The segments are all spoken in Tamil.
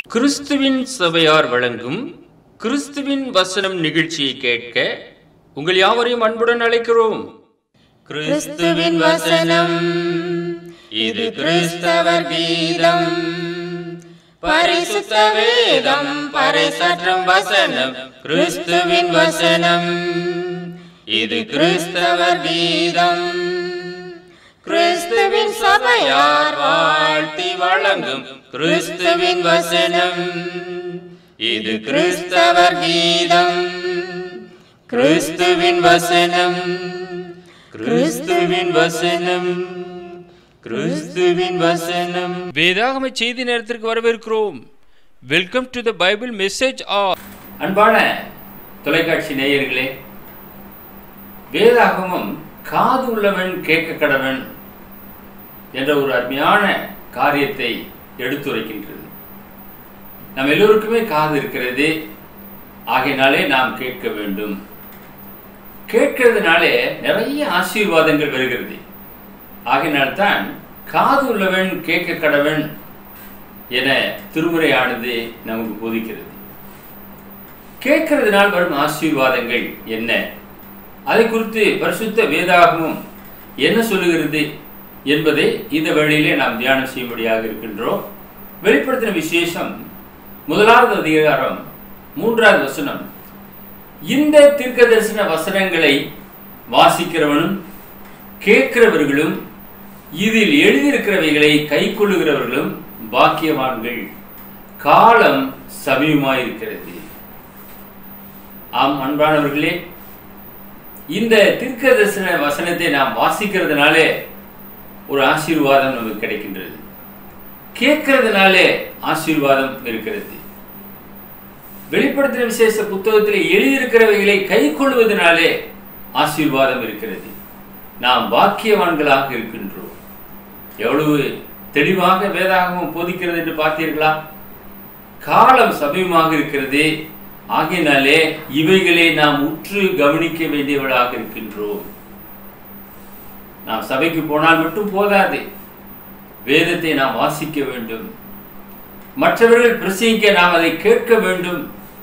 கிறிஸ்துவின் சபையார் வழங்கும் கிறிஸ்துவின் வசனம் நிகழ்ச்சியை கேட்க உங்கள் யாவரையும் அன்புடன் அழைக்கிறோம் கிறிஸ்துவின் வசனம் இது கிறிஸ்தவர் கீதம் பரிசுத்த வேதம் பறைசாற்றும் வசனம் கிறிஸ்துவின் வசனம் இது கிறிஸ்தவர் கீதம் கிறிஸ்துவின் சபையார் வாழ்த்தி வழங்கும் கிறிஸ்துவின் வசனம் இது கிறிஸ்தவர் கீதம் கிறிஸ்துவின் வசனம் கிறிஸ்துவின் வசனம் கிறிஸ்துவின் வசனம் வேதாகம செய்தி நேரத்திற்கு வரவேற்கிறோம் welcome to the Bible message our அன்பான தொலைக்காட்சி நேயர்களே வேதாகமம் காது உள்ளவன் கேட்க கடவன் என்ற ஒரு அருமையான காரியத்தை எடுத்துரைக்கின்றது நம் எல்லோருக்குமே காது இருக்கிறது ஆகையினாலே நாம் கேட்க வேண்டும் கேட்கிறதுனாலே நிறைய ஆசீர்வாதங்கள் வருகிறது ஆகையினால்தான் காது உள்ளவன் கேட்க கடவன் என திருமுறையானது நமக்கு போதிக்கிறது கேட்கிறதுனால் வரும் ஆசீர்வாதங்கள் என்ன அதை குறித்து பரிசுத்த வேதாகமும் என்ன சொல்லுகிறது என்பதை இந்த வேளையிலே நாம் தியானம் செய்யும்படியாக இருக்கின்றோம் வெளிப்படுத்தின விசேஷம் முதலாவது அதிகாரம் மூன்றாவது வசனம் இந்த தீர்க்க தரிசன வசனங்களை வாசிக்கிறவனும் கேட்கிறவர்களும் இதில் எழுதியிருக்கிறவைகளை கை கொள்ளுகிறவர்களும் பாக்கியவான்கள் காலம் சமீபமாயிருக்கிறது ஆம் அன்பானவர்களே இந்த தீர்க்க தரிசன வசனத்தை நாம் வாசிக்கிறதுனாலே ஒரு ஆசீர்வாதம் நமக்கு கிடைக்கின்றது கேட்கறதுனாலே ஆசீர்வாதம் இருக்கிறது வெளிப்படுத்தின விசேஷ புத்தகத்தில் எழுதியிருக்கிறவைகளை கை கொள்வதனாலே ஆசீர்வாதம் இருக்கிறது நாம் பாக்கியவான்களாக இருக்கின்றோம் எவ்வளவு தெளிவாக வேதாகமம் போதிக்கிறது என்று பார்த்தீர்களா காலம் சமீபமாக இருக்கிறது ஆகையினாலே இவைகளை நாம் உற்று கவனிக்க வேண்டியவர்களாக இருக்கின்றோம் நாம் சபைக்கு போனால் மட்டும் போதாது வேதத்தை நாம் வாசிக்க வேண்டும் மற்றவர்கள் பிரசங்கிக்க நாம் அதை கேட்க வேண்டும்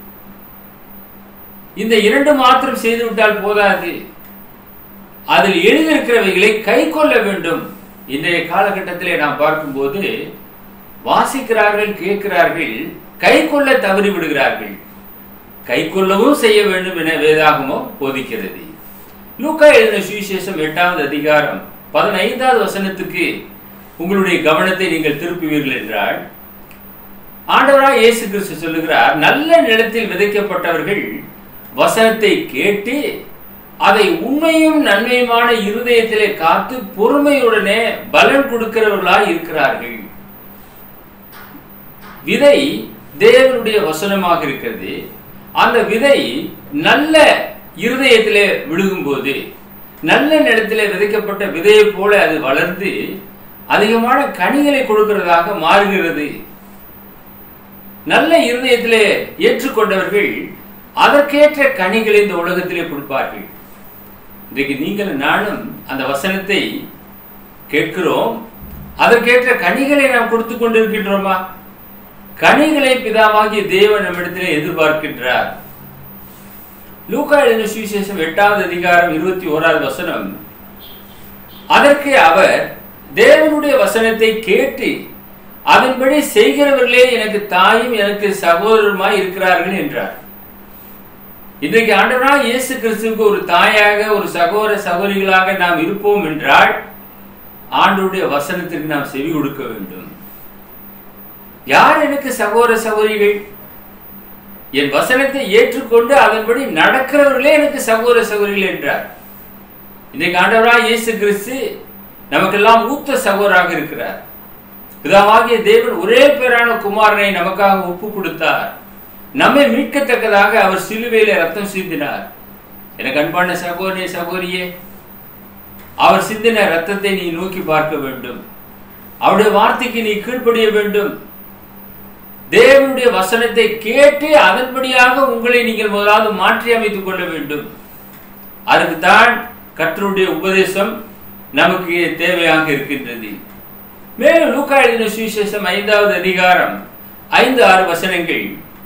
இந்த இரண்டு மாத்திரம் செய்துவிட்டால் போதாது அதில் எழுதியிருக்கிறவைகளை கை கொள்ள வேண்டும் இன்றைய காலகட்டத்திலே நாம் பார்க்கும்போது வாசிக்கிறார்கள் கேட்கிறார்கள் கை கொள்ள தவறி விடுகிறார்கள் கை கொள்ளவும் செய்ய வேண்டும் என வேதாகமோ போதிக்கிறது லூக்கா எழுதின சுவிசேஷம் எட்டாவது அதிகாரம் பதினைந்தாவது வசனத்துக்கு உங்களுடைய கவனத்தை நீங்கள் திருப்புவீர்கள் என்றால் ஆண்டவராக இயேசு கிறிஸ்து சொல்லுகிறார் நல்ல நிலத்தில் விதைக்கப்பட்டவர்கள் வசனத்தை கேட்டு அதை உண்மையும் நன்மையுமான இருதயத்திலே காத்து பொறுமையுடனே பலன் கொடுக்கிறவர்களாய் இருக்கிறார்கள் விதை தேவனுடைய வசனமாக இருக்கிறது அந்த விதை நல்ல இருதயத்திலே விழுகும்போது நல்ல நிலத்திலே விதைக்கப்பட்ட விதையை போல அது வளர்ந்து அதிகமான கனிகளை கொடுக்கிறதாக மாறுகிறது நல்ல இருதயத்திலே ஏற்றுக்கொண்டவர்கள் அதற்கேற்ற கனிகளை இந்த உலகத்திலே கொடுப்பார்கள் இன்றைக்கு நீங்கள் நானும் அந்த வசனத்தை கேட்கிறோம் அதற்கேற்ற கனிகளை நாம் கொடுத்து கொண்டிருக்கின்றோமா கனிகளை பிதாவாகிய தேவன் நம்மிடத்திலே எதிர்பார்க்கின்றார் லூக்கா எழுதின சுவிசேஷம் எட்டாவது அதிகாரம் இருபத்தி ஓராவது வசனம் அதற்கு அவர் தேவனுடைய வசனத்தை கேட்டு அதன்படி செய்கிறவர்களே எனக்கு தாயும் எனக்கு சகோதரருமாய் இருக்கிறார்கள் என்றார் இன்றைக்கு ஆண்டவராக இயேசு கிறிஸ்துவுக்கு ஒரு தாயாக ஒரு சகோதர சகோதரிகளாக நாம் இருப்போம் என்றால் ஆண்டுடைய வசனத்திற்கு நாம் செவி கொடுக்க வேண்டும் யார் எனக்கு சகோதர சகோதரிகள் என் வசனத்தை ஏற்றுக்கொண்டு அதன்படி நடக்கிறவர்களே எனக்கு சகோதர சகோதரிகள் என்றார் இன்றைக்கு ஆண்டவராக இயேசு கிறிஸ்து நமக்கெல்லாம் மூத்த சகோதராக இருக்கிறார் பிதாவாகிய தேவன் ஒரே பேரான குமாரனை நமக்காக ஒப்பு கொடுத்தார் நம்மை மீட்கத்தக்கதாக அவர் சிலுவையில ரத்தம் சிந்தினார் எனக்கு அன்பான சகோதரிய சகோதரியே அவர் சிந்தின ரத்தத்தை நீ நோக்கி பார்க்க வேண்டும் அவருடைய வார்த்தைக்கு நீ கீழ்ப்படிய வேண்டும் தேவனுடைய வசனத்தை கேட்டு அதன்படியாக உங்களை நீங்கள் முதலாவது மாற்றி அமைத்துக் கொள்ள வேண்டும் அதுக்குத்தான் கர்த்தருடைய உபதேசம் நமக்கு தேவையாக இருக்கின்றது மேலும் லூக்கா எழுதின சுவிசேஷம் ஐந்தாவது அதிகாரம் ஐந்து ஆறு வசனங்கள்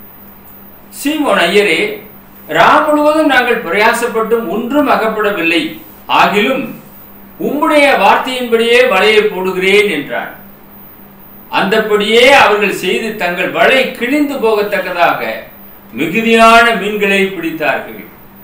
சீமோன் ஐயரே ரா முழுவதும் நாங்கள் பிரயாசப்பட்டும் ஒன்றும் அகப்படவில்லை ஆகிலும் உம்முடைய வார்த்தையின்படியே வலையை போடுகிறேன் என்றான் அந்தப்படியே அவர்கள் செய்து தங்கள் வலை கிழிந்து போகத்தக்கதாக மிகுதியான மீன்களை பிடித்தார்கள்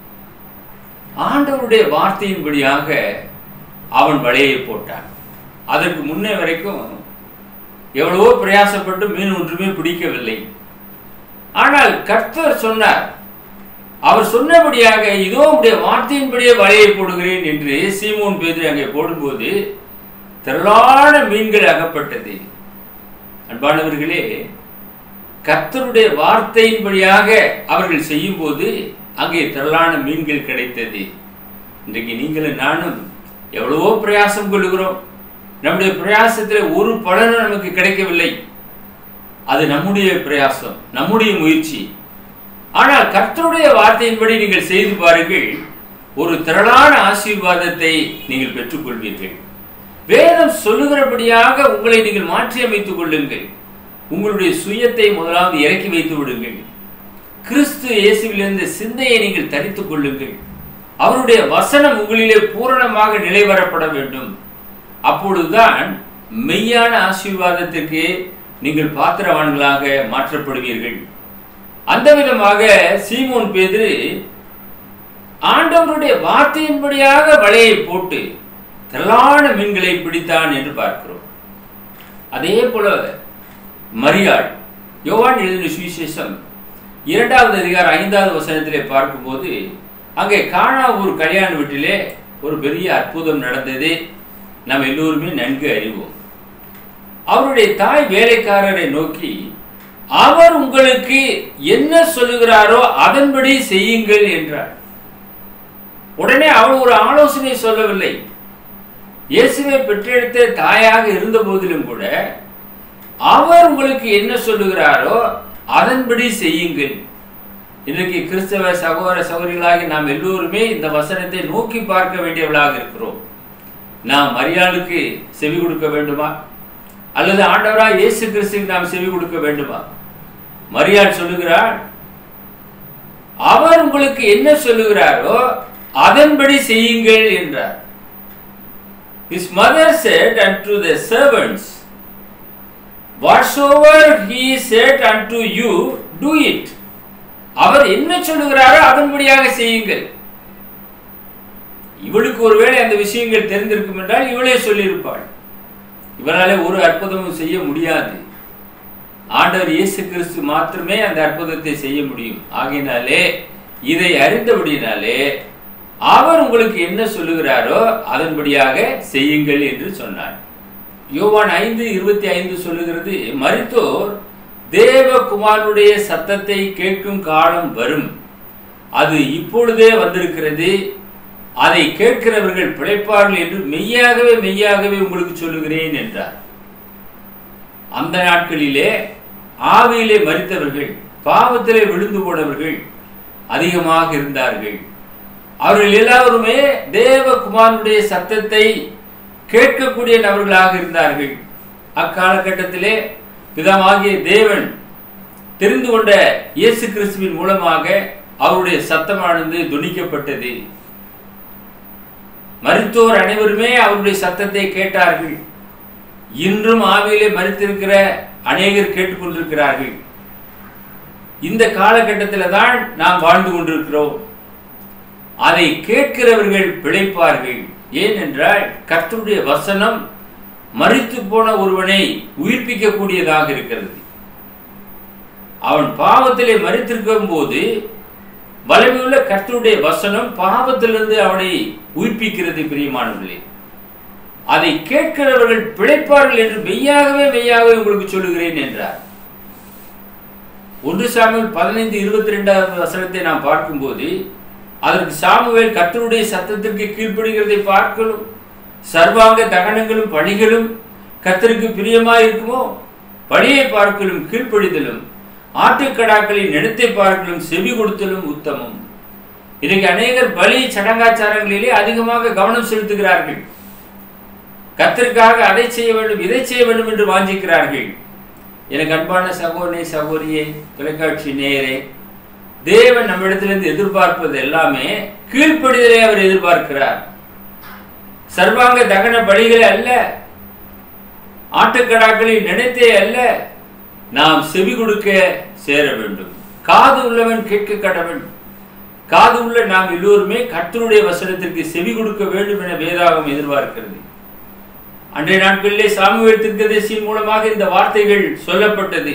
ஆண்டவருடைய வார்த்தையின்படியாக அவன் வலையை போட்டான் அதற்கு முன்னே வரைக்கும் எவ்வளவோ பிரயாசப்பட்டு மீன் ஒன்றுமே பிடிக்கவில்லை ஆனால் கர்த்தர் சொன்னார் அவர் சொன்னபடியாக இதோ உடைய வார்த்தையின்படியே வலையை போடுகிறேன் என்று சீமோன் பேதிரி அங்கே போடும்போது திரளான மீன்கள் அகப்பட்டது அன்பானவர்களே கர்த்தருடைய வார்த்தையின்படியாக அவர்கள் செய்யும்போது அங்கே திரளான மீன்கள் கிடைத்தது இன்றைக்கு நீங்களும் நானும் எவ்வளவோ பிரயாசம் கொள்ளுகிறோம் நம்முடைய பிரயாசத்தில் ஒரு பலனும் நமக்கு கிடைக்கவில்லை அது நம்முடைய பிரயாசம் நம்முடைய முயற்சி ஆனால் கர்த்தருடைய வார்த்தையின்படி நீங்கள் செய்து பாருங்கள் ஒரு திரளான ஆசீர்வாதத்தை நீங்கள் பெற்றுக்கொள்வீர்கள் வேதம் சொல்லுகிறபடியாக உங்களை நீங்கள் மாற்றி அமைத்துக் கொள்ளுங்கள் உங்களுடைய சுயத்தை முதலாவது இறக்கி வைத்து விடுங்கள் கிறிஸ்து இயேசுவிலிருந்து சிந்தையை நீங்கள் தரித்துக் கொள்ளுங்கள் அவருடைய வசனம் உங்களிலே பூரணமாக நிலைவரப்பட வேண்டும் அப்பொழுதுதான் மெய்யான ஆசீர்வாதத்திற்கு நீங்கள் பாத்திரவான்களாக மாற்றப்படுவீர்கள் அந்த விதமாக சீமோன் பேதிரு ஆண்டவருடைய வார்த்தையின்படியாக வலையை போட்டு திரளான மீன்களை பிடித்தான் என்று பார்க்கிறோம் அதே போல மரியாள் யோவான் எழுதின சுவிசேஷம் இரண்டாவது அதிகாரம் ஐந்தாவது வசனத்திலே பார்க்கும்போது அங்கே காணா ஒரு கல்யாண வீட்டிலே ஒரு பெரிய அற்புதம் நடந்தது நாம் எல்லோருமே நன்கு அறிவோம் அவருடைய தாய் வேலைக்காரரை நோக்கி அவர் உங்களுக்கு என்ன சொல்லுகிறாரோ அதன்படி செய்யுங்கள் என்றார் உடனே அவள் ஒரு ஆலோசனை சொல்லவில்லை இயேசுவை பெற்றெடுத்த தாயாக இருந்த போதிலும் கூட அவர் உங்களுக்கு என்ன சொல்லுகிறாரோ அதன்படி செய்யுங்கள் இன்றைக்கு கிறிஸ்தவ சகோதர சகோதரிகளாகி நாம் எல்லோருமே இந்த வசனத்தை நோக்கி பார்க்க வேண்டியவர்களாக இருக்கிறோம் நாம் மரியாளுக்கு செவி கொடுக்க வேண்டுமா அல்லது ஆண்டவராக இயேசு கிறிஸ்துக்கு நாம் செவி கொடுக்க வேண்டுமா மரியாள் சொல்லுகிறார் அவர் உங்களுக்கு என்ன சொல்லுகிறாரோ அதன்படி செய்யுங்கள் என்றார் His mother said unto the servants, Whatsoever he said unto you, do it. அவர் என்ன சொல்லுகிறாரோ அதன்படியாக செய்யுங்கள் இவளுக்கு ஒருவேளை அந்த விஷயங்கள் தெரிந்திருக்கும் என்றால் இவளே சொல்லியிருப்பாள் இவராலே ஒரு அற்புதமும் செய்ய முடியாது ஆண்டவர் இயேசு கிறிஸ்து மாத்திரமே அந்த அற்புதத்தை செய்ய முடியும் ஆகையினாலே இதை அறிந்தபடியினாலே அவர் உங்களுக்கு என்ன சொல்லுகிறாரோ அதன்படியாக செய்யுங்கள் என்று சொன்னார் யோவான் ஐந்து இருபத்தி ஐந்து சொல்லுகிறது மரித்தோர் தேவகுமாரனுடைய சத்தத்தை கேட்கும் காலம் வரும் அது இப்பொழுதே வந்திருக்கிறது அதை கேட்கிறவர்கள் பிழைப்பார்கள் என்று மெய்யாகவே மெய்யாகவே உங்களுக்கு சொல்லுகிறேன் என்றார் அந்த நாட்களிலே ஆவியிலே மறித்தவர்கள் பாவத்திலே விழுந்து போனவர்கள் அதிகமாக இருந்தார்கள் அவர்கள் எல்லாருமே தேவகுமாரனுடைய சத்தத்தை கேட்கக்கூடிய நபர்களாக இருந்தார்கள் அக்காலகட்டத்திலே பிதமாகிய தேவன் தெரிந்து கொண்ட இயேசு கிறிஸ்துவின் மூலமாக அவருடைய சத்தமானது துணிக்கப்பட்டது மருத்துவர் அனைவருமே அவருடைய சத்தத்தை கேட்டார்கள் இன்றும் ஆவியிலே மறித்திருக்கிற அநேகர் கேட்டுக்கொண்டிருக்கிறார்கள் இந்த காலகட்டத்தில் தான் நாம் வாழ்ந்து கொண்டிருக்கிறோம் அதை கேட்கிறவர்கள் பிழைப்பார்கள் ஏனென்றால் கர்த்தருடைய வசனம் மறித்து போன ஒருவனை உயிர்ப்பிக்கக்கூடியதாக இருக்கிறது அவன் பாவத்திலே மறித்திருக்கும் போது வலிமையுள்ள கர்த்தருடைய வசனம் பாவத்திலிருந்து அவனை உயிர்ப்பிக்கிறது பிரியமானவர்களே அதை கேட்கிறவர்கள் பிழைப்பார்கள் என்று மெய்யாகவே மெய்யாகவே உங்களுக்கு சொல்லுகிறேன் என்றார் ஒன்று சாமுவேல் பதினைந்து இருபத்தி ரெண்டாவது வசனத்தை நாம் பார்க்கும்போது அதற்கு சாமுவேல் கர்த்தருடைய சத்தத்திற்கு கீழ்ப்படுகிறதை பார்க்கலும் சர்வாங்க தகனங்களும் பணிகளும் கர்த்தருக்கு பிரியமாய் இருக்குமோ பணியை பார்க்கலும் கீழ்ப்படிதலும் ஆட்டுக்கடாக்களின் நிலத்தை பார்க்கலும் செவி கொடுத்தலும் உத்தமம் இன்னைக்கு அநேகர் பலி சடங்காச்சாரங்களிலே அதிகமாக கவனம் செலுத்துகிறார்கள் கத்திற்காக அதை செய்ய வேண்டும் இதை செய்ய வேண்டும் என்று வாஞ்சிக்கிறார்கள் எனக்கு அன்பான சகோதரி சகோதரியே தொலைக்காட்சி நேயரே தேவன் நம்மிடத்திலிருந்து எதிர்பார்ப்பது எல்லாமே கீழ்ப்படிதலை அவர் எதிர்பார்க்கிறார் சர்வாங்க தகன பலிகளை அல்ல ஆட்டுக்கடாக்களை நினைத்தே அல்ல நாம் செவி கொடுக்க சேர வேண்டும் காது உள்ளவன் கேட்க கடவன் காது உள்ள நாம் எல்லோருமே கர்த்தருடைய வசனத்திற்கு செவி கொடுக்க வேண்டும் என வேதாகம் எதிர்பார்க்கிறது அன்றைய நாட்களிலே சாமுவேல் தீர்க்கதரிசியின் மூலமாக இந்த வார்த்தைகள் சொல்லப்பட்டது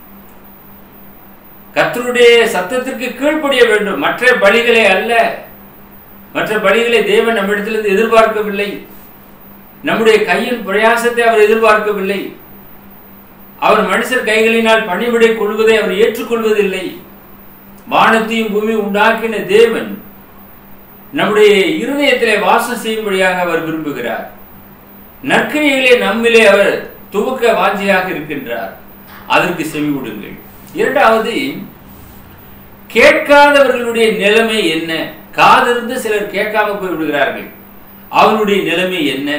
கர்த்தருடைய சத்தத்திற்கு கீழ்ப்படிய வேண்டும் மற்ற பலிகளை அல்ல மற்ற பலிகளை தேவன் நம்மிடத்திலிருந்து எதிர்பார்க்கவில்லை நம்முடைய கையின் பிரயாசத்தை அவர் எதிர்பார்க்கவில்லை அவர் மனுஷர் கைகளினால் பணிவிடை கொள்வதை அவர் ஏற்றுக்கொள்வதில்லை வானத்தையும் பூமி உண்டாக்கின தேவன் நம்முடைய இருதயத்திலே வாசம் செய்யும்படியாக அவர் விரும்புகிறார் நற்கிரியிலே நம்மிலே அவர் துவக்க வாஞ்சியாக இருக்கின்றார் அதற்கு செவி விடுங்கள் இரண்டாவது கேட்காதவர்களுடைய நிலைமை என்ன காதிருந்து சிலர் கேட்காம போய் விடுகிறார்கள் அவனுடைய நிலைமை என்ன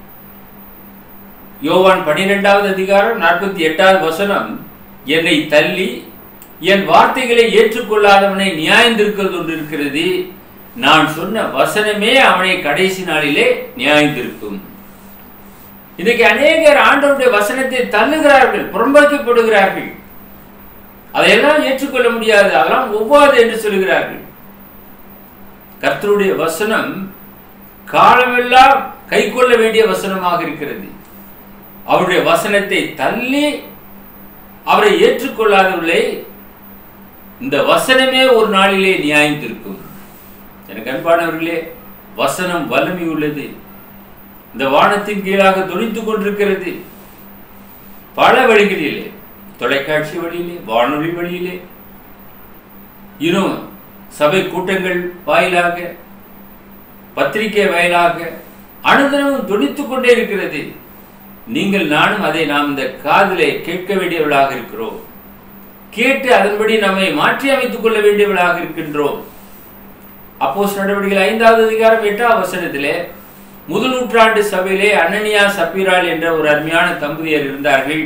யோவான் பனிரெண்டாவது அதிகாரம் நாற்பத்தி எட்டாவது வசனம் என்னை தள்ளி என் வார்த்தைகளை ஏற்றுக்கொள்ளாதவனை நியாயந்திருக்கிறது ஒன்று இருக்கிறது நான் சொன்ன வசனமே அவனை கடைசி நாளிலே நியாயந்திருக்கும் இன்னைக்கு அநேகர் ஆண்டவருடைய வசனத்தை தள்ளுகிறார்கள் புறம்பக்கப்படுகிறார்கள் அதையெல்லாம் ஏற்றுக்கொள்ள முடியாது அதெல்லாம் ஒவ்வாது என்று சொல்கிறார்கள் கர்த்தருடைய வசனம் காலமெல்லாம் கை கொள்ள வேண்டிய வசனமாக இருக்கிறது அவருடைய வசனத்தை தள்ளி அவரை ஏற்றுக்கொள்ளாதவர்களை இந்த வசனமே ஒரு நாளிலே நியாயத்திருக்கும் எனக்கு அன்பானவர்களே வசனம் வலிமை உள்ளது இந்த வானத்தின் கீழாக துணித்துக் கொண்டிருக்கிறது பல வழிகளிலே தொலைக்காட்சி வழியிலே வானொலி வழியிலே இன்னும் சபை கூட்டங்கள் வாயிலாக பத்திரிகை வாயிலாக அனுதினமும் துணித்துக் கொண்டே இருக்கிறது நீங்கள் நானும் அதை நாம் இந்த காதிலே கேட்க வேண்டியவர்களாக இருக்கிறோம் கேட்டு அதன்படி நம்மை மாற்றி அமைத்துக் கொள்ள வேண்டியவர்களாக இருக்கின்றோம் அப்போஸ் நடவடிக்கைகள் ஐந்தாவது அதிகாரம் எட்டாம் வசனத்திலே முதல் நூற்றாண்டு சபையிலே அனனியா சப்பீரால் என்ற ஒரு அருமையான தம்பதியர் இருந்தார்கள்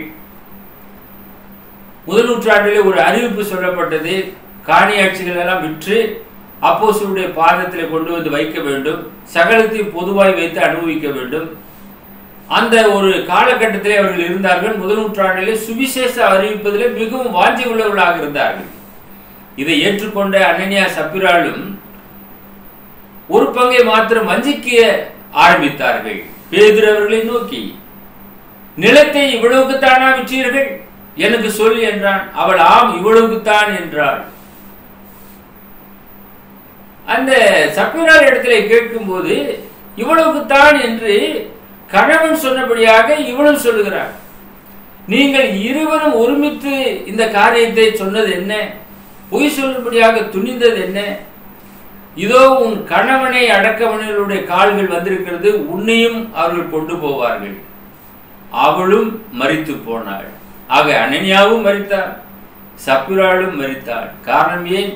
முதல் நூற்றாண்டிலே ஒரு அறிவிப்பு சொல்லப்பட்டது காணியாட்சிகள் எல்லாம் விற்று அப்போசருடைய பாதத்தில் கொண்டு வந்து வைக்க வேண்டும் சகலத்தையும் பொதுவாய் வைத்து அனுபவிக்க வேண்டும் அந்த ஒரு காலகட்டத்திலே அவர்கள் இருந்தார்கள் முதல் நூற்றாண்டிலே சுவிசேஷ அறிவிப்பதிலே மிகவும் வாஞ்சி உள்ளவர்களாக இருந்தார்கள் இதை ஏற்றுக்கொண்ட அனனியா சப்பிராலும் ஒரு பங்கை மாத்திரம் வஞ்சிக்க ஆரம்பித்தார்கள் பேதுரு அவர்களை நோக்கி நிலத்தை இவ்வளவுக்குத்தானா விற்றீர்கள் எனக்கு சொல் என்றான் அவள் ஆம் இவ்வளவுக்குத்தான் என்றாள் அந்த சப்பிரார் இடத்துல கேட்கும்போது இவ்வளவுக்குத்தான் என்று கணவன் சொன்னபடியாக இவளும் சொல்லுகிறார் நீங்கள் இருவரும் ஒருமித்து இந்த காரியத்தை சொன்னது என்ன பொய் சொல்லும்படியாக துணிந்தது என்ன இதோ உன் கணவனை அடக்கவனுடைய கால்கள் வந்திருக்கிறது உன்னையும் அவர்கள் கொண்டு போவார்கள் அவளும் மறித்து போனாள் ஆக அனன்யாவும் மறித்தாள் சப்பிராளும் மறித்தாள் காரணம் ஏன்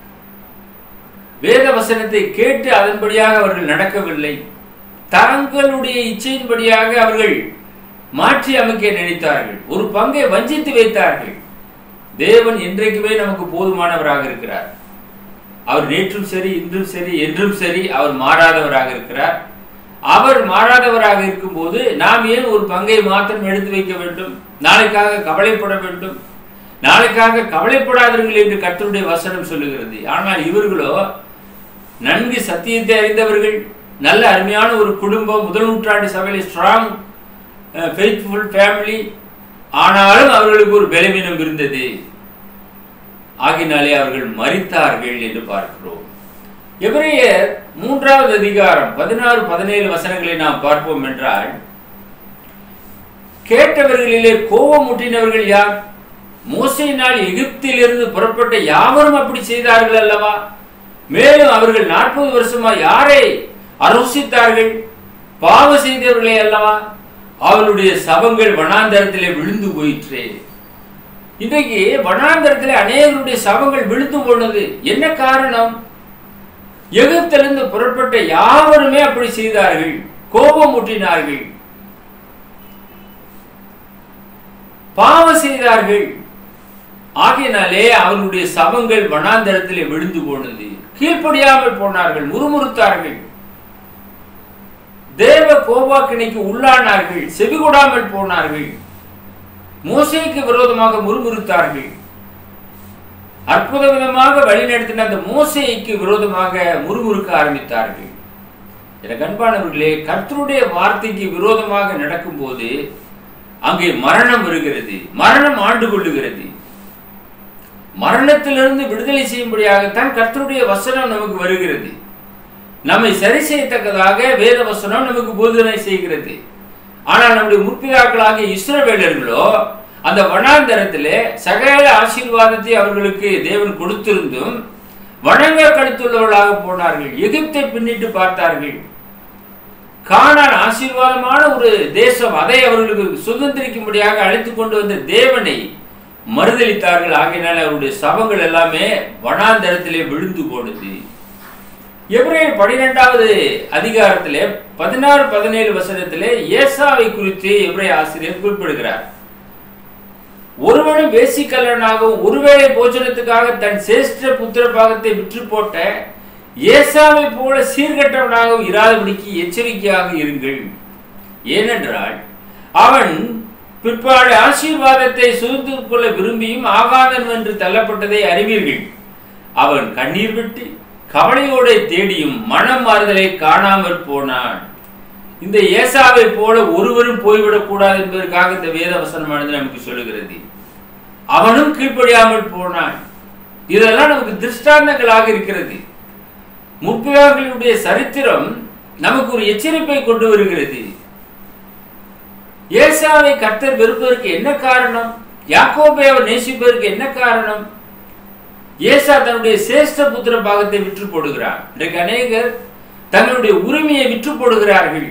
வேத வசனத்தை கேட்டு அதன்படியாக அவர்கள் நடக்கவில்லை தங்களுடைய இச்சையின்படியாக அவர்கள் மாற்றி அமைக்க நினைத்தார்கள் ஒரு பங்கை வஞ்சித்து வைத்தார்கள் தேவன் இன்றைக்குமே நமக்கு போதுமானவராக இருக்கிறார் அவர் நேற்றும் சரி இன்றும் சரி என்றும் சரி அவர் மாறாதவராக இருக்கிறார் அவர் மாறாதவராக இருக்கும்போது நாம் ஏன் ஒரு பங்கை மாத்திரம் எடுத்து வைக்க வேண்டும் நாளைக்காக கவலைப்பட வேண்டும் நாளைக்காக கவலைப்படாதீர்கள் என்று கர்த்தருடைய வசனம் சொல்லுகிறது ஆனால் இவர்களோ நன்கு சத்தியத்தை அறிந்தவர்கள் நல்ல அருமையான ஒரு குடும்பம் முதல் நூற்றாண்டு சபையில் ஸ்ட்ராங் ஃபெய்த்ஃபுல் ஃபேமிலி ஆனாலும் அவர்களுக்கு ஒரு பலவீனம் இருந்தது ஆகினாலே அவர்கள் மறித்தார்கள் என்று பார்க்கிறோம் எபிரேயர் மூன்றாவது அதிகாரம் பதினாறு பதினேழு வசனங்களை நாம் பார்ப்போம் என்றால் கேட்டவர்களிலே கோபமூட்டினவர்கள் யார் மோசையினால் எகிப்திலிருந்து புறப்பட்ட யாவரும் அப்படி செய்தார்கள் அல்லவா மேலும் அவர்கள் நாற்பது வருஷமா யாரை அரோசித்தார்கள் பாவ செய்தவர்களே அல்லவா அவளுடைய சபங்கள் வனாந்தரத்திலே விழுந்து போயிற்றே இன்றைக்கு வனாந்தரத்திலே அநேகருடைய சபங்கள் விழுந்து போனது என்ன காரணம் எகிப்திலிருந்து புறப்பட்ட யாவருமே அப்படி செய்தார்கள் கோபம் ஊட்டினார்கள் பாவம் செய்தார்கள் ஆகையினாலே அவர்களுடைய சவங்கள் வனாந்தரத்திலே விழுந்து போனது கீழ்ப்படியாமல் போனார்கள் முறுமுறுத்தார்கள் தேவ கோபாக்கினைக்கு உள்ளானார்கள் செவிகொடாமல் போனார்கள் மோசைக்கு விரோதமாக முறுமுறுத்தார்கள் அற்புத விதமாக வழிநடத்தின அந்த மோசைக்கு விரோதமாக முறுமுறுக்க ஆரம்பித்தார்கள் எனக்கு அன்பானவர்களே கர்த்தருடைய வார்த்தைக்கு விரோதமாக நடக்கும்போது அங்கே மரணம் வருகிறது மரணம் ஆண்டு கொள்ளுகிறது மரணத்திலிருந்து விடுதலை செய்யும்படியாகத்தான் கர்த்தருடைய வசனம் நமக்கு வருகிறது நம்மை சரி செய்யத்தக்கதாக வேத வசனம் நமக்கு போதனை செய்கிறது ஆனால் நம்முடைய முற்பிதாக்களாகிய இஸ்ரவேலர்களோ அந்த வனாந்தரத்திலே சகல ஆசீர்வாதத்தை அவர்களுக்கு தேவன் கொடுத்திருந்தும் வணங்க கழுத்துள்ளவர்களாக போனார்கள் எகிப்தை பின்னிட்டு பார்த்தார்கள் கானான் ஆசீர்வாதமான ஒரு தேசம் அதை அவர்களுக்கு சுதந்திரிக்கும்படியாக அழைத்துக் கொண்டு வந்த தேவனை மறுதளித்தார்கள் ஆகையினால் அவருடைய சபங்கள் எல்லாமே வனாந்தரத்திலே விழுந்து போனது எப்ரேல் பனிரெண்டாவது அதிகாரத்திலே பதினாறு பதினேழு வசனத்திலே ஏசாவை குறித்து எப்ரே ஆசிரியர் குறிப்பிடுகிறார் ஒருவனும் வேசிக்கல்லனாகவும் ஒருவேளை போஜனத்துக்காக தன் சேஷ்ட புத்திர பாகத்தை விற்று போட்ட ஏசாவை போல சீர்கட்டவனாகவும் இராதபடிக்கு எச்சரிக்கையாக இருங்கள் ஏனென்றால் அவன் பிற்பாடு ஆசீர்வாதத்தை சுதந்து கொள்ள விரும்பியும் ஆகாதன் என்று தள்ளப்பட்டதை அறிவீர்கள் அவன் கண்ணீர் விட்டு கவலையோட தேடியும் மனம் மாறுதலை காணாமற் போனான் இந்த ஏசாவை போல ஒருவரும் போய்விடக் கூடாது என்பதற்காக இந்த வேத வசனமானது நமக்கு சொல்லுகிறது அவனும் கீழ்ப்படியாமல் போனான் இதெல்லாம் நமக்கு திருஷ்டாந்தங்களாக இருக்கிறது முற்பிதாக்களுடைய சரித்திரம் நமக்கு ஒரு எச்சரிப்பை கொண்டு வருகிறது ஏசாவை கர்த்தர் வெறுப்பதற்கு என்ன காரணம் யாக்கோபை அவர் நேசிப்பதற்கு என்ன காரணம் ஏசா தன்னுடைய சேஷ்ட புத்திர பாகத்தை விற்று போடுகிறார் இன்றைக்கு அநேகர் தங்களுடைய உரிமையை விற்று போடுகிறார்கள்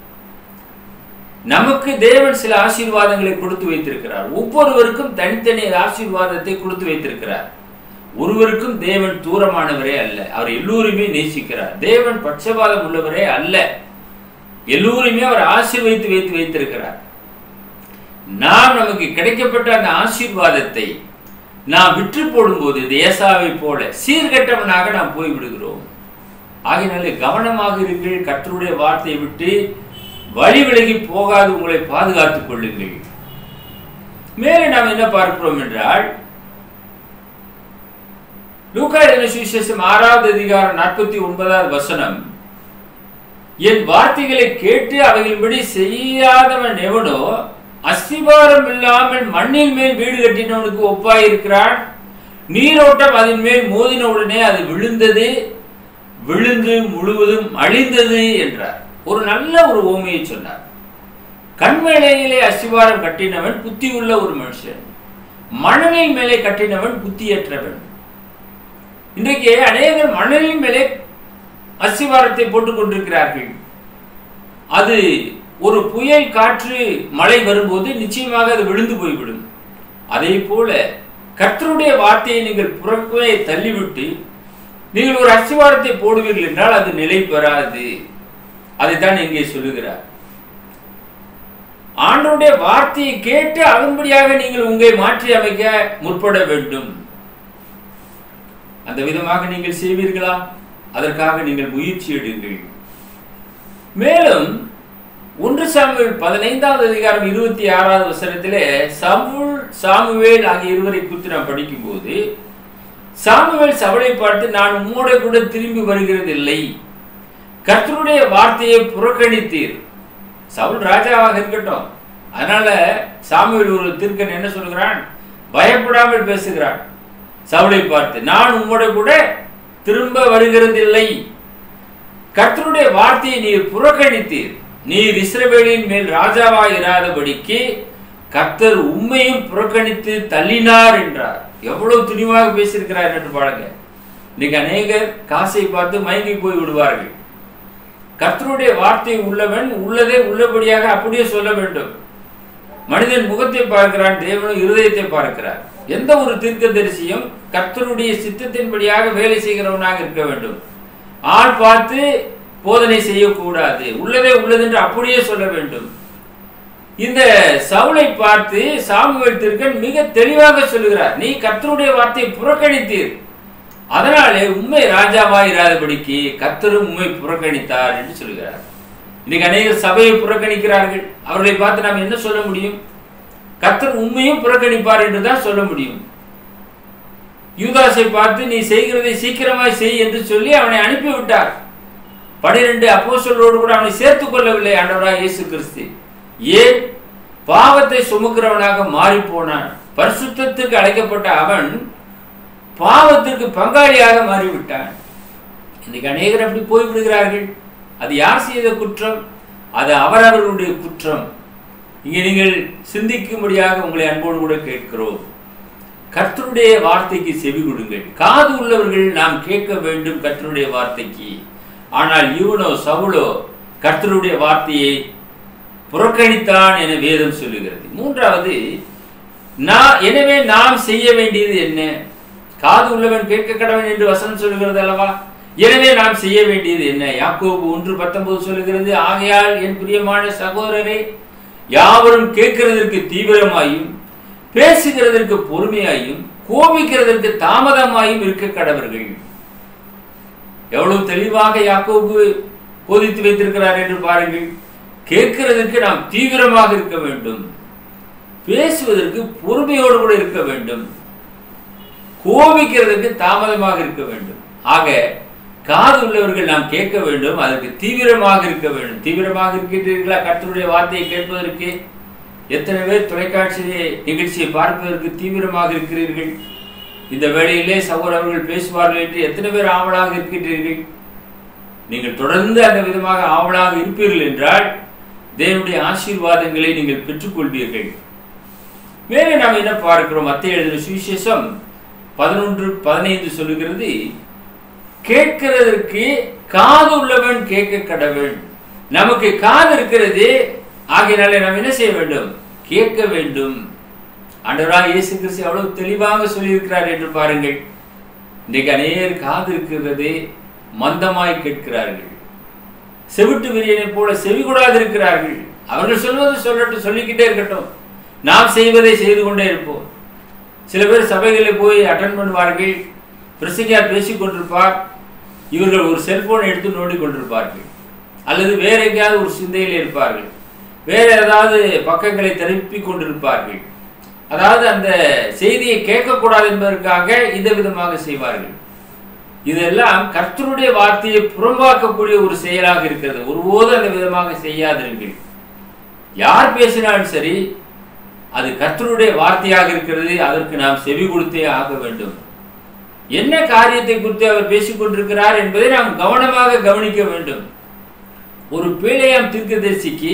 நமக்கு தேவன் சில ஆசீர்வாதங்களை கொடுத்து வைத்திருக்கிறார் ஒவ்வொருவருக்கும் தனித்தனி ஆசீர்வாதத்தை கொடுத்து வைத்திருக்கிறார் ஒருவருக்கும் தேவன் தூரமானவரே அல்ல அவர் எல்லோருமே நேசிக்கிறார் தேவன் பட்சபாதம் உள்ளவரே அல்ல எல்லோருமே அவர் ஆசீர்வதித்து வைத்து வைத்திருக்கிறார் நாம் நமக்கு கிடைக்கப்பட்ட அந்த ஆசீர்வாதத்தை நாம் விற்று போடும்போது தேசாவை போல சீர்கட்டவனாக நாம் போய்விடுகிறோம் ஆகினாலே கவனமாக இருங்கள் கர்த்தருடைய வார்த்தையை விட்டு வழி விலகி போகாது உங்களை பாதுகாத்துக் கொள்ளுங்கள் மேலே நாம் என்ன பார்க்கிறோம் என்றால் லூக்கா எழுதின சுவிசேஷம் ஆறாவது அதிகாரம் நாற்பத்தி ஒன்பதாவது வசனம் என் வார்த்தைகளை கேட்டு அவைகளின்படி செய்யாதவன் எவனோ அஸ்திபாரம் இல்லாமல் மண்ணின் மேல் வீடு கட்டினவனுக்கு ஒப்பாயிருக்கிறான் நீரோட்டம் அதன் மேல் மோதின உடனே அது விழுந்தது விழுந்து முழுவதும் அழிந்தது என்றார் ஒரு நல்ல ஒரு ஓமையை சொன்னார் கண்மேலையிலே அஸ்திவாரம் கட்டினவன் புத்தி உள்ள ஒரு மனுஷன் மணலின் மேலே கட்டினவன் புத்தியற்றவன் இன்றைக்கு அநேகர் மணலின் மேலே அஸ்திவாரத்தை போட்டுக் கொண்டிருக்கிறார்கள் அது ஒரு புயல் காற்று மழை வரும்போது நிச்சயமாக அது விழுந்து போய்விடும் அதே போல கர்த்தருடைய வார்த்தையை நீங்கள் புறக்கவே தள்ளிவிட்டு நீங்கள் ஒரு அஸ்திவாரத்தை போடுவீர்கள் என்றால் அது நிலை பெறாது அதைத்தான் இங்கே சொல்லுகிறார் ஆண்டோடைய வார்த்தையை கேட்டு அதன்படியாக நீங்கள் உங்களை மாற்றி அமைக்க முற்பட வேண்டும் அந்த விதமாக நீங்கள் செய்வீர்களா அதற்காக நீங்கள் முயற்சி எடுங்கள் மேலும் ஒன்று சாமுவேல் பதினைந்தாவது அதிகாரம் இருபத்தி ஆறாவது வசனத்திலே சமுல் சாமுவேல் ஆகிய இருவரை குறித்து நாம் படிக்கும்போது சாமுவேல் சவலை பார்த்து நான் உம்மோட கூட திரும்பி வருகிறதில்லை கர்த்தருடைய வார்த்தையை புறக்கணித்தீர் சவுல் ராஜாவாக இருக்கட்டும் அதனால சாமுவேல் ஒரு திருக்கன் என்ன சொல்கிறான் பயப்படாமல் பேசுகிறான் சவுளை பார்த்து நான் உம்மோட கூட திரும்ப வருகிறதில்லை கர்த்தருடைய வார்த்தையை நீர் புறக்கணித்தீர் நீர் இஸ்ரவேலின் மேல் ராஜாவாய் இராதபடிக்கு கர்த்தர் உண்மையும் புறக்கணித்து தள்ளினார் என்றார் எவ்வளவு துணிவாக பேசியிருக்கிறார் என்று பாருங்க இன்னைக்கு அநேகர் காசை பார்த்து மயங்கி போய் விடுவார்கள் கர்த்தருடைய வார்த்தை உள்ளவன் உள்ளதே உள்ளபடியாக அப்படியே சொல்ல வேண்டும் மனிதன் முகத்தை பார்க்கிறான் தேவனும் இருதயத்தை பார்க்கிறார் எந்த ஒரு தீர்க்கதரிசியும் கர்த்தருடைய சித்தத்தின்படியாக வேலை செய்கிறவனாக இருக்க வேண்டும் ஆள் பார்த்து போதனை செய்யக்கூடாது உள்ளதே உள்ளது என்று அப்படியே சொல்ல வேண்டும் இந்த சவுலை பார்த்து சாமுவேல் திருக்கன் மிக தெளிவாக சொல்லுகிறார் நீ கர்த்தருடைய வார்த்தையை புறக்கணித்தீர் அதனாலே உண்மை ராஜாவாய் இராதபடிக்கு கர்த்தரும் உண்மை புறக்கணித்தார் என்று சொல்கிறார் இன்னைக்கு அநேகர் சபையை புறக்கணிக்கிறார்கள் அவர்களை பார்த்து நாம் என்ன சொல்ல முடியும் கர்த்தர் உண்மையும் புறக்கணிப்பார் என்று தான் சொல்ல முடியும் யூதாசை பார்த்து நீ செய்கிறதை சீக்கிரமாய் செய் என்று சொல்லி அவனை அனுப்பிவிட்டார் பனிரெண்டு அப்போஸ்தலரோடு கூட அவனை சேர்த்துக் கொள்ளவில்லை ஆண்டவராக இயேசு கிறிஸ்து ஏன் பாவத்தை சுமக்கிறவனாக மாறி போனான் பரிசுத்தத்துக்கு அழைக்கப்பட்ட அவன் பாவத்திற்கு பங்காளியாக மாறிவிட்டான் இன்னைக்கு அநேகர் அப்படி போய்விடுகிறார்கள் அது யார் செய்த குற்றம் அது அவரவர்களுடைய குற்றம் இங்கே நீங்கள் சிந்திக்கும்படியாக உங்களை அன்போடு கூட கேட்கிறோம் கர்த்தருடைய வார்த்தைக்கு செவி கொடுங்கள் காது உள்ளவர்கள் நாம் கேட்க வேண்டும் கர்த்தருடைய வார்த்தைக்கு ஆனால் இவனோ சவுளோ கர்த்தருடைய வார்த்தையை புறக்கணித்தான் என வேதம் சொல்லுகிறது மூன்றாவது நான் எனவே நாம் செய்ய வேண்டியது என்ன காது உள்ளவன் கேட்க கடவன் என்று வசனம் சொல்லுகிறது அல்லவா எனவே நாம் செய்ய வேண்டியது என்ன யாக்கோபு ஒன்று பத்தொன்பது சொல்லுகிறது ஆகையால் என் பிரியமான சகோதரரே யாவரும் கேட்கிறதற்கு தீவிரமாயும் பேசுகிறதற்கு பொறுமையாயும் கோபிக்கிறதற்கு தாமதமாயும் இருக்க கடவர்கள் எவ்வளவு தெளிவாக யாக்கோபு போதித்து வைத்திருக்கிறார் என்று பாருங்கள் கேட்கிறதற்கு நாம் தீவிரமாக இருக்க வேண்டும் பேசுவதற்கு பொறுமையோடு கூட இருக்க வேண்டும் கோபிக்கிறதுக்கு தாமதமாக இருக்க வேண்டும் ஆக காது உள்ளவர்கள் நாம் கேட்க வேண்டும் அதற்கு தீவிரமாக இருக்க வேண்டும் தீவிரமாக இருக்கின்றீர்களா கர்த்தருடைய வார்த்தையை கேட்பதற்கு எத்தனை பேர் தொலைக்காட்சி நிகழ்ச்சியை பார்ப்பதற்கு தீவிரமாக இருக்கிறீர்கள் இந்த வேளையிலே சகோதரர்கள் பேசுவார்கள் என்று எத்தனை பேர் ஆவலாக இருக்கின்றீர்கள் நீங்கள் தொடர்ந்து அந்த விதமாக ஆவலாக இருப்பீர்கள் என்றால் தேவனுடைய ஆசீர்வாதங்களை நீங்கள் பெற்றுக்கொள்வீர்கள் மேலே நாம் என்ன பார்க்கிறோம் மத்திய எழுதின சுவிசேஷம் பதினொன்று பதினைந்து சொல்லுகிறது கேட்கிறதற்கு காது உள்ளவன் கேட்க கடவன் நமக்கு காது இருக்கிறது ஆகையினாலே நாம் என்ன செய்ய வேண்டும் கேட்க வேண்டும் ஆண்டவராக இயேசு கிறிஸ்து அவ்வளவு தெளிவாக சொல்லியிருக்கிறார் என்று பாருங்கள் இன்றைக்கு அநேகர் காது இருக்கிறது மந்தமாய் கேட்கிறார்கள் செவிட்டு விரியனை போல செவி கூடாது இருக்கிறார்கள் அவர்கள் சொல்வது சொல்லட்டும் சொல்லிக்கிட்டே இருக்கட்டும் நாம் செய்வதை செய்து கொண்டே இருப்போம் சில பேர் சபைகளில் போய் அட்டன் பண்ணுவார்கள் பிரசங்கியார் பேசிக் கொண்டிருப்பார் இவர்கள் ஒரு செல்போனை எடுத்து நோண்டிக் கொண்டிருப்பார்கள் அல்லது வேற எங்கேயாவது ஒரு சிந்தையில் இருப்பார்கள் வேற ஏதாவது பக்கங்களை திருப்பி கொண்டிருப்பார்கள் அதாவது அந்த செய்தியை கேட்கக்கூடாது என்பதற்காக இந்த விதமாக செய்வார்கள் இதெல்லாம் கர்த்தருடைய வார்த்தையை புறம்பாக்கக்கூடிய ஒரு செயலாக இருக்கிறது ஒருபோதும் அந்த விதமாக செய்யாதிருங்கள் யார் பேசினாலும் சரி அது கர்த்தருடைய வார்த்தையாக இருக்கிறது அதற்கு நாம் செவி கொடுத்தே ஆக வேண்டும் என்ன காரியத்தை குறித்து அவர் பேசிக் கொண்டிருக்கிறார் என்பதை நாம் கவனமாக கவனிக்க வேண்டும் ஒரு பேழையாம் தீர்க்கதரிசிக்கு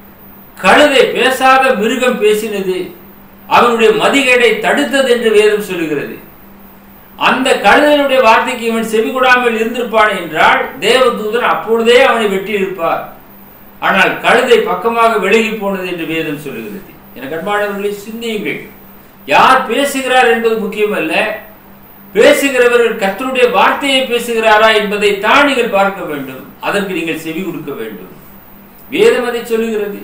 கழுதை பேசாத மிருகம் பேசினது அவனுடைய மதிகேடை தடுத்தது என்று வேதம் சொல்லுகிறது அந்த கழுதையினுடைய வார்த்தைக்கு இவன் செவி கொடாமல் இருந்திருப்பான் என்றால் தேவதூதன் அப்பொழுதே அவனை வெட்டியிருப்பார் ஆனால் கழுதை பக்கமாக விலகி போனது என்று வேதம் சொல்லுகிறது என கண்பானவர்களை சிந்தியுங்கள் யார் பேசுகிறார் என்பது முக்கியமல்ல பேசுகிறவர்கள் கர்த்தருடைய வார்த்தையை பேசுகிறாரா என்பதை தான் நீங்கள் பார்க்க வேண்டும் அதற்கு நீங்கள் செவி கொடுக்க வேண்டும் வேதம் அதை சொல்லுகிறது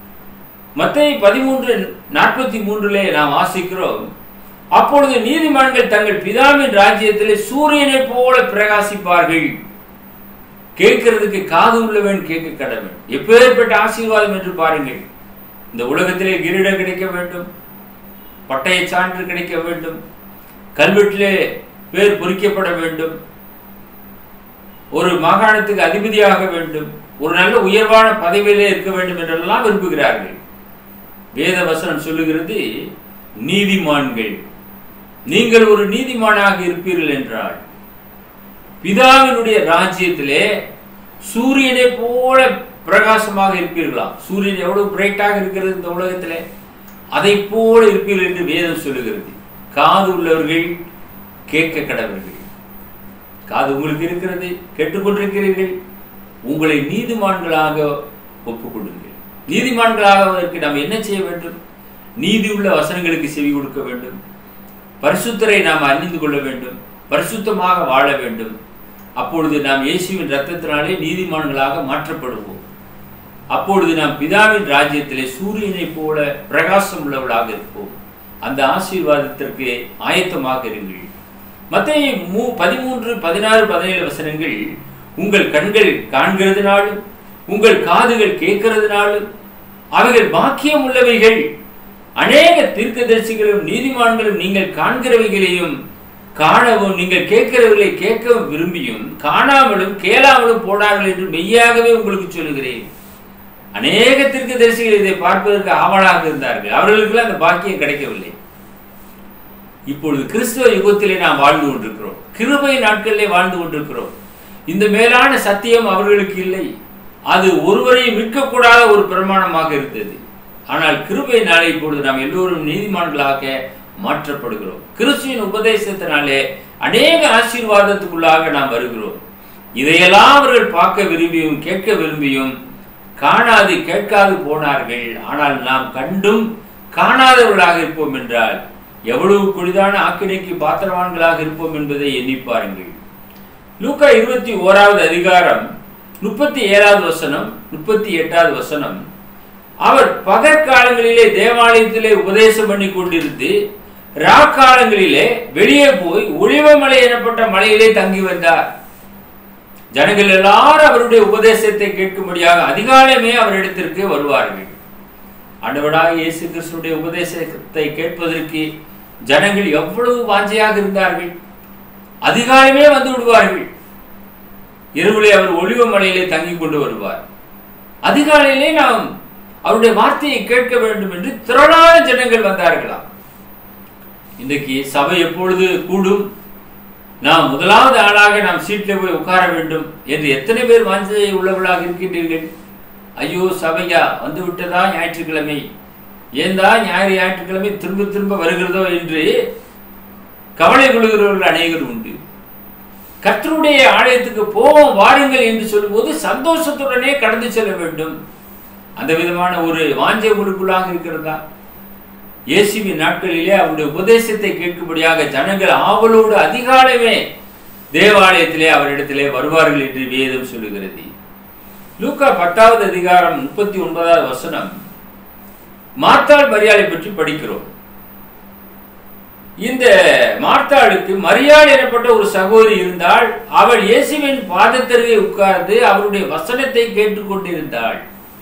மத்திய பதிமூன்று நாற்பத்தி மூன்றிலே நாம் வாசிக்கிறோம் அப்பொழுது நீதிமான்கள் தங்கள் பிதாவின் ராஜ்யத்திலே சூரியனை போல பிரகாசிப்பார்கள் கேட்கிறதுக்கு காது உள்ளவன் கேட்க கடவன் எப்பேற்பட்ட ஆசீர்வாதம் என்று பாருங்கள் இந்த உலகத்திலே கிரீடம் கிடைக்க வேண்டும் பட்டய சான்று கிடைக்க வேண்டும் கல்வெட்டிலே பேர் பொறிக்கப்பட வேண்டும் ஒரு மாகாணத்துக்கு அதிபதியாக வேண்டும் ஒரு நல்ல உயர்வான பதவியிலே இருக்க வேண்டும் என்றெல்லாம் விரும்புகிறார்கள் வேத வசனம் சொல்லுகிறது நீதிமான்கள் நீங்கள் ஒரு நீதிமானாக இருப்பீர்கள் என்றால் பிதாவினுடைய ராஜ்யத்திலே சூரியனை போல பிரகாசமாக இருப்பீர்களா சூரியன் எவ்வளவு பிரைட்டாக இருக்கிறது இந்த உலகத்திலே அதை போல இருப்பீர்கள் என்று வேதம் சொல்லுகிறது காது உள்ளவர்கள் கேட்க கடவர்கள் காது உங்களுக்கு இருக்கிறது கேட்டுக்கொண்டிருக்கிறீர்கள் உங்களை நீதிமான்களாக ஒப்புக்கொள்ளுங்கள் நீதிமான்களாக நாம் என்ன செய்ய வேண்டும் நீதி உள்ள வசனங்களுக்கு செவி கொடுக்க வேண்டும் பரிசுத்தரை நாம் அறிந்து கொள்ள வேண்டும் பரிசுத்தமாக வாழ வேண்டும் அப்பொழுது நாம் இயேசுவின் ரத்தத்தினாலே நீதிமான்களாக மாற்றப்படுவோம் அப்பொழுது நாம் பிதாவின் ராஜ்யத்திலே சூரியனைப் போல பிரகாசம் உள்ளவர்களாக இருப்போம் அந்த ஆசீர்வாதத்திற்கு ஆயத்தமாக இருங்கள் மத்திய மூ பதிமூன்று பதினாறு பதினேழு வசனங்கள் உங்கள் கண்கள் காண்கிறதுனாலும் உங்கள் காதுகள் கேட்கிறதுனாலும் அவைகள் பாக்கியம் உள்ளவைகள் அநேக தீர்க்கதரிசிகளும் நீதிமான்களும் நீங்கள் காண்கிறவைகளையும் காணவும் நீங்கள் கேட்கிறவர்களை கேட்கவும் விரும்பியும் காணாமலும் கேளாமலும் போனார்கள் என்று மெய்யாகவே உங்களுக்கு சொல்லுகிறேன் அநேக தீர்க்கதரிசிகள் இதை பார்ப்பதற்கு ஆவலாக இருந்தார்கள் அவர்களுக்கெல்லாம் அந்த பாக்கியம் கிடைக்கவில்லை இப்பொழுது கிறிஸ்துவ யுகத்திலே நாம் வாழ்ந்து கொண்டிருக்கிறோம் கிருபை நாட்களிலே வாழ்ந்து கொண்டிருக்கிறோம் இந்த மேலான சத்தியம் அவர்களுக்கு இல்லை அது ஒருவரையும் விற்கக்கூடாத ஒரு பிரமாணமாக இருந்தது ஆனால் கிருபை நாளை இப்பொழுது நாம் எல்லோரும் நீதிமான்களாக மாற்றப்படுகிறோம் கிறிஸ்துவின் உபதேசத்தினாலே அநேக ஆசீர்வாதத்துக்குள்ளாக நாம் வருகிறோம் இதையெல்லாம் அவர்கள் பார்க்க விரும்பியும் கேட்க விரும்பியும் காணாது கேட்காது போனார்கள் ஆனால் நாம் கண்டும் காணாதவர்களாக இருப்போம் என்றால் எவ்வளவு குடிதான ஆக்கினைக்கு பாத்திரவான்களாக இருப்போம் என்பதை எண்ணி பாருங்கள் லூக்கா இருபத்தி ஓராவது அதிகாரம் முப்பத்தி ஏழாவது வசனம் முப்பத்தி எட்டாவது வசனம் அவர் பகற்காலங்களிலே தேவாலயத்திலே உபதேசம் பண்ணி கொண்டிருந்து ராக்காலங்களிலே வெளியே போய் ஒளிவமலை எனப்பட்ட மலையிலே தங்கி வந்தார் ஜனங்கள் எல்லாரும் அவருடைய உபதேசத்தை கேட்கும்படியாக அதிகாலமே அவரிடத்திற்கு வருவார்கள் ஆண்டவராக இயேசு கிறிஸ்துடைய உபதேசத்தை கேட்பதற்கு ஜனங்கள் எவ்வளவு வாஞ்சையாக இருந்தார்கள் அதிகாலமே வந்து விடுவார்கள் இரவுலே அவர் ஒளிவ மலையிலே தங்கி கொண்டு வருவார் அதிகாலையிலே நாம் அவருடைய வார்த்தையை கேட்க வேண்டும் என்று திரளான ஜனங்கள் வந்தார்களாம் இன்றைக்கு சபை எப்பொழுது கூடும் நாம் முதலாவது ஆளாக நாம் சீட்டில் போய் உட்கார வேண்டும் என்று எத்தனை பேர் வாஞ்சை உள்ளவர்களாக இருக்கின்றீர்கள் ஐயோ சபையா வந்து விட்டதா ஞாயிற்றுக்கிழமை ஏந்தா ஞாயிறு ஞாயிற்றுக்கிழமை திரும்ப திரும்ப வருகிறதோ என்று கவலை கொள்கிறவர்கள் அநேகர் உண்டு கர்த்தருடைய ஆலயத்துக்கு போவோம் வாருங்கள் என்று சொல்லும்போது சந்தோஷத்துடனே கடந்து செல்ல வேண்டும் அந்த விதமான ஒரு வாஞ்சை உங்களுக்குள்ளாக இருக்கிறதா இயேசுவின் நாட்களிலே அவருடைய உபதேசத்தை கேட்கும்படியாக ஜனங்கள் ஆவலோடு அதிகாலமே தேவாலயத்திலே அவரிடத்திலே வருவார்கள் என்று வேதம் சொல்லுகிறது லூக்கா பத்தாவது அதிகாரம் முப்பத்தி ஒன்பதாவது வசனம் மார்த்தாள் மரியாதை பற்றி படிக்கிறோம் இந்த மார்த்தாளுக்கு மரியாள் எனப்பட்ட ஒரு சகோதரி இருந்தால் அவள் இயேசுவின் பாதத்தருகே உட்கார்ந்து அவருடைய வசனத்தை கேட்டுக்கொண்டிருந்தாள்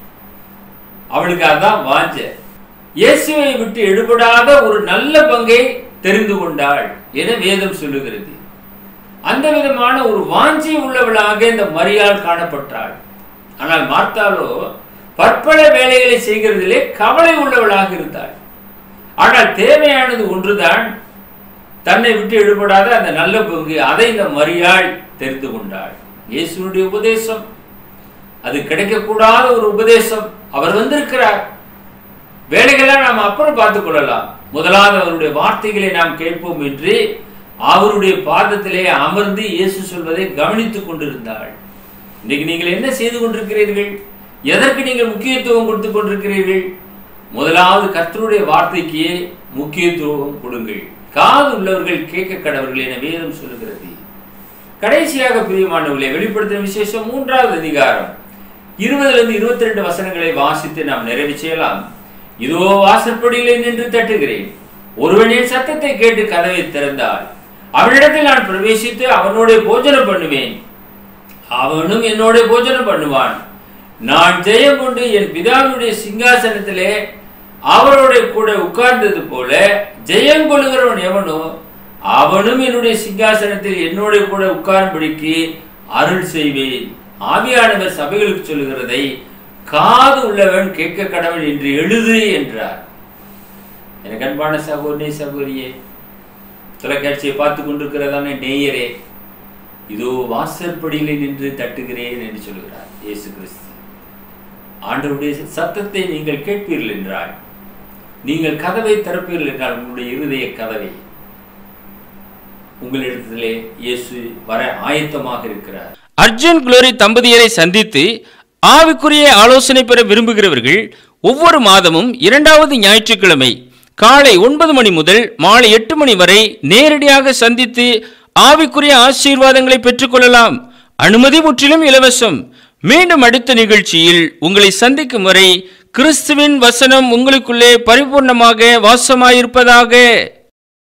அவளுக்கு அதான் வாஞ்ச இயேசுவை விட்டு எடுபடாத ஒரு நல்ல பங்கை தெரிந்து கொண்டாள் என வேதம் சொல்லுகிறது அந்த விதமான ஒரு வாஞ்சி உள்ளவளாக இந்த மரியாள் காணப்பட்டாள் ஆனால் மார்த்தாலோ பற்பல வேலைகளை செய்கிறதிலே கவலை உள்ளவளாக இருந்தாள் ஆனால் தேவையானது ஒன்றுதான் தன்னை விட்டு எடுபடாத அந்த நல்ல பங்கு அதை இந்த மரியாள் தெரிந்து கொண்டாள் இயேசுனுடைய உபதேசம் அது கிடைக்கக்கூடாத ஒரு உபதேசம் அவர் வந்திருக்கிறார் வேலைகளை நாம் அப்புறம் பார்த்துக் கொள்ளலாம் முதலாவது அவருடைய வார்த்தைகளை நாம் கேட்போம் என்று அவருடைய பாதத்திலே அமர்ந்து இயேசு சொல்வதை கவனித்துக் கொண்டிருந்தாள் இன்னைக்கு நீங்கள் என்ன செய்து கொண்டிருக்கிறீர்கள் எதற்கு நீங்கள் முக்கியத்துவம் கொடுத்து கொண்டிருக்கிறீர்கள் முதலாவது கர்த்தருடைய வார்த்தைக்கு முக்கியத்துவம் கொடுங்கள் காது உள்ளவர்கள் கேட்க கடவர்கள் என வேதம் சொல்லுகிறது கடைசியாக பிரியமானவர்களை வெளிப்படுத்தின விசேஷம் மூன்றாவது அதிகாரம் இருபதுல இருந்து இருபத்தி ரெண்டு வசனங்களை வாசித்து நாம் நிறைவு செய்யலாம் இதோ வாசற்படியிலே நின்று தட்டுகிறேன் ஒருவன் என் சத்தத்தை கேட்டு கதவை திறந்தால் அவனிடத்தில் நான் பிரவேசித்து அவனோட போஜனம் பண்ணுவேன் அவனும் என்னோட போஜனம் பண்ணுவான் நான் ஜெயம் கொண்டு என் பிதாவினுடைய சிங்காசனத்திலே அவரோட கூட உட்கார்ந்தது போல ஜெயம் கொள்கிறவன் எவனோ அவனும் என்னுடைய சிங்காசனத்தில் என்னோட கூட உட்காரும்படிக்கு அருள் செய்வேன் ஆவியானவர் சபைகளுக்கு சொல்லுகிறதை காது உள்ளவன் கேட்க கடவுள் என்று எழுது என்றார் எனக்கு அன்பான சகோதரி சகோதரியே தொலைக்காட்சியை பார்த்து கொண்டிருக்கிறதான நேயரே இதோ வாசற்படியிலே நின்று தட்டுகிறேன் என்று சொல்கிறார் இயேசு கிறிஸ்து ஆண்டவருடைய சத்தத்தை நீங்கள் கேட்பீர்கள் என்றால் நீங்கள் கதவை திறப்பீர்கள் என்றால் உங்களுடைய இருதய கதவை உங்களிடத்திலே இயேசு வர ஆயத்தமாக இருக்கிறார் அர்ஜுன் குளோரி தம்பதியரை சந்தித்து ஆவிக்குரிய ஆலோசனை பெற விரும்புகிறவர்கள் ஒவ்வொரு மாதமும் இரண்டாவது ஞாயிற்றுக்கிழமை காலை ஒன்பது மணி முதல் மாலை எட்டு மணி வரை நேரடியாக சந்தித்து ஆவிக்குரிய ஆசீர்வாதங்களை பெற்றுக்கொள்ளலாம் அனுமதி முற்றிலும் இலவசம் மீண்டும் அடுத்த நிகழ்ச்சியில் உங்களை சந்திக்கும் வரை கிறிஸ்துவின் வசனம் உங்களுக்குள்ளே பரிபூர்ணமாக வாசமாயிருப்பதாக